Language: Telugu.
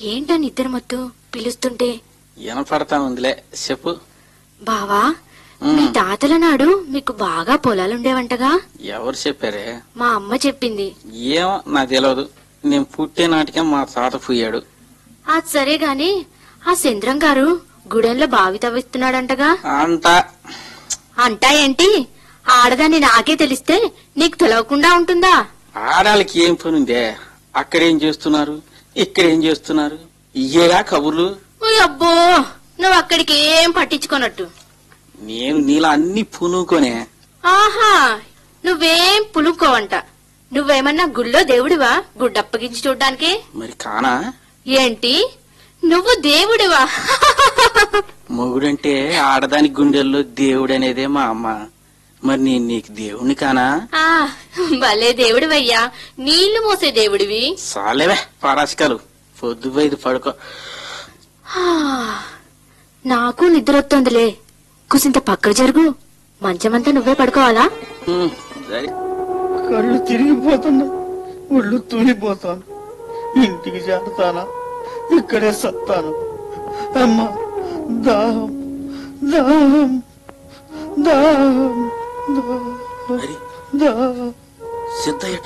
ఏంటా నిద్ర మత్తు పిలుస్తుంటే వినపడతా ఉందిలే చెప్పు బావా ఉమ్. మీ తాతల నాడు మీకు బాగా పొలాలుండేవంటగా ఎవరు చెప్పారే మా అమ్మ చెప్పింది ఏమో నాకు తెలియదు నేను పుట్టే నాటికే మా తాత పోయాడు అది సరే గాని ఆ చంద్రం గారు గుడెంలో బావి తవ్విస్తున్నాడంటగా అంతా అంటా ఏంటి ఆడదాన్ని నాకే తెలిస్తే నీకు తెలవకుండా ఉంటుందా ఆడాలకి ఏం పని ఉందే అక్కడేం చేస్తున్నారు ఇక్కడేం చేస్తున్నారు ఇయ్యేగా కబుర్లు ఓయ్ అబ్బో నువ్వు అక్కడికి ఏం పట్టించుకోనట్టు నేను నీలా అన్ని పునుకొనే ఆహా నువ్వేం పులుకోవంట నువ్వేమన్నా గుళ్ళో దేవుడివా గుడ్డప్పగించి చూడ్డానికి మరి కానా ఏంటి నువ్వు దేవుడివా మొగుడంటే ఆడదాని గుండెల్లో దేవుడు అనేదే మా అమ్మ మరి నేను నీకు దేవుణ్ణి కానా ఆ భలే దేవుడివయ్యా నీళ్లు మోసే దేవుడివి సాలేవే పరాశకాలు పొద్దు పోయి పడుకో హా, నాకు నిద్రొస్తోందిలే కుసింత పక్కకు జరుగు మంచమంతా నువ్వే పడుకోవాలా ఉమ్, సరే కళ్ళు తిరిగిపోతున్నాయి ఒళ్ళు తూలిపోతాను ఇంటికి చేరతానా ఇక్కడే సత్తాను అమ్మా దాహం దాహం దాహం దాహం మరి దాహం సిద్ధయ్య